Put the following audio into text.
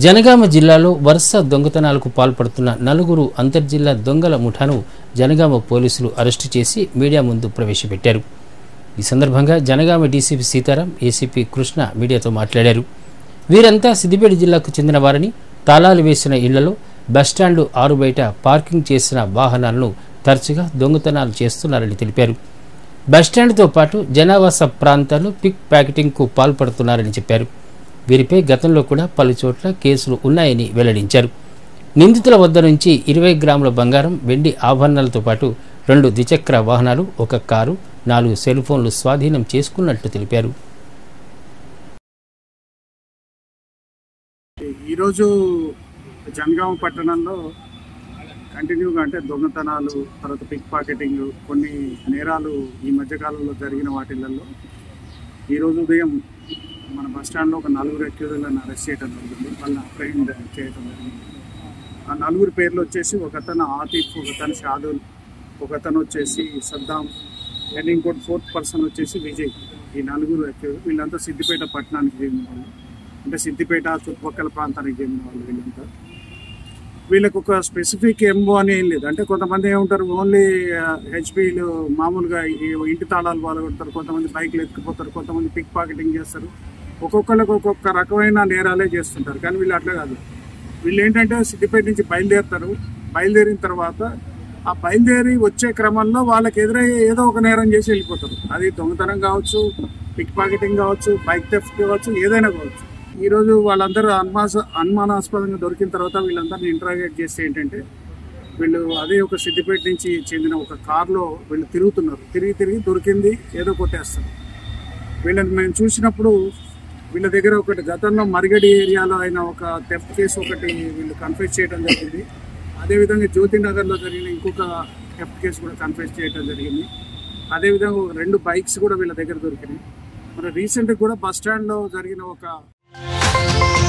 జనగామ జిల్లాలో వరుస దొంగతనాలకు పాల్పడుతున్న నలుగురు అంతర్జిల్లా దొంగల ముఠాను జనగామ పోలీసులు అరెస్టు చేసి మీడియా ముందు ప్రవేశపెట్టారు ఈ సందర్భంగా జనగామ డీసీపీ సీతారాం ఏసీపీ కృష్ణ మీడియాతో మాట్లాడారు వీరంతా సిద్దిపేట జిల్లాకు చెందిన వారని తాళాలు వేసిన ఇళ్లలో బస్టాండు ఆరు బయట పార్కింగ్ చేసిన వాహనాలను తరచుగా దొంగతనాలు చేస్తున్నారని తెలిపారు బస్టాండ్తో పాటు జనావాస ప్రాంతాల్లో పిక్ ప్యాకెటింగ్కు పాల్పడుతున్నారని చెప్పారు వీరిపై గతంలో కూడా పలు చోట్ల కేసులు ఉన్నాయని వెల్లడించారు నిందితుల వద్ద నుంచి ఇరవై గ్రాముల బంగారం వెండి ఆభరణాలతో పాటు రెండు ద్విచక్ర వాహనాలు ఒక కారు నాలుగు సెల్ ఫోన్లు స్వాధీనం చేసుకున్నట్లు తెలిపారు ఈరోజు జనగామ పట్టణంలో కంటిన్యూగా అంటే దొంగతనాలు తర్వాత పిక్ పాకెటింగ్ కొన్ని నేరాలు ఈ మధ్యకాలంలో జరిగిన వాటిలలో ఈరోజు ఉదయం మన బస్ స్టాండ్లో ఒక నలుగురు అక్యూజులను అరెస్ట్ చేయడం జరిగింది వాళ్ళని అప్రహెండ్ చేయడం జరిగింది ఆ నలుగురు పేర్లు వచ్చేసి ఒకతను ఆతిఫ్ ఒకతను షాదుల్ ఒకతను వచ్చేసి సద్దాం అండ్ ఇంకోటి ఫోర్త్ పర్సన్ వచ్చేసి విజయ్ ఈ నలుగురు అక్యూజ్ వీళ్ళంతా సిద్దిపేట పట్టణానికి చెందిన వాళ్ళు అంటే సిద్దిపేట చుట్టుపక్కల ప్రాంతానికి చెందిన వాళ్ళు వీళ్ళంతా వీళ్ళకి ఒక స్పెసిఫిక్ ఎంబో అని ఏం లేదు అంటే కొంతమంది ఏముంటారు ఓన్లీ హెచ్పీలు మామూలుగా ఈ ఇంటి తాళాలు పాల్గొడతారు కొంతమంది బైక్లు ఎత్తుకుపోతారు కొంతమంది పిక్ పాకెటింగ్ చేస్తారు ఒక్కొక్కరికి ఒక్కొక్క రకమైన నేరాలే చేస్తుంటారు కానీ వీళ్ళు అట్లా కాదు వీళ్ళు ఏంటంటే సిద్దిపేట నుంచి బయలుదేరుతారు బయలుదేరిన తర్వాత ఆ బయలుదేరి వచ్చే క్రమంలో వాళ్ళకి ఎదురయ్యే ఏదో ఒక నేరం చేసి వెళ్ళిపోతారు అది దొంగతనం కావచ్చు పిక్ పాకెటింగ్ కావచ్చు బైక్ థెఫ్ట్ కావచ్చు ఏదైనా కావచ్చు ఈ రోజు వాళ్ళందరూ అనుమాస అనుమానాస్పదంగా దొరికిన తర్వాత వీళ్ళందరినీ ఇంటరాగేట్ చేస్తే ఏంటంటే వీళ్ళు అదే ఒక సిద్దిపేట నుంచి చెందిన ఒక కార్లో వీళ్ళు తిరుగుతున్నారు తిరిగి తిరిగి దొరికింది ఏదో కొట్టేస్తారు వీళ్ళని మేము చూసినప్పుడు వీళ్ళ దగ్గర ఒకటి గతంలో మరిగడి ఏరియాలో అయిన ఒక థెఫ్ట్ కేసు ఒకటి వీళ్ళు కన్ఫెస్ చేయడం జరిగింది అదేవిధంగా జ్యోతి నగర్లో జరిగిన ఇంకొక థెఫ్ట్ కేసు కూడా కన్ఫెస్ చేయడం జరిగింది అదేవిధంగా ఒక రెండు బైక్స్ కూడా వీళ్ళ దగ్గర దొరికినాయి మరి రీసెంట్గా కూడా బస్ స్టాండ్లో జరిగిన ఒక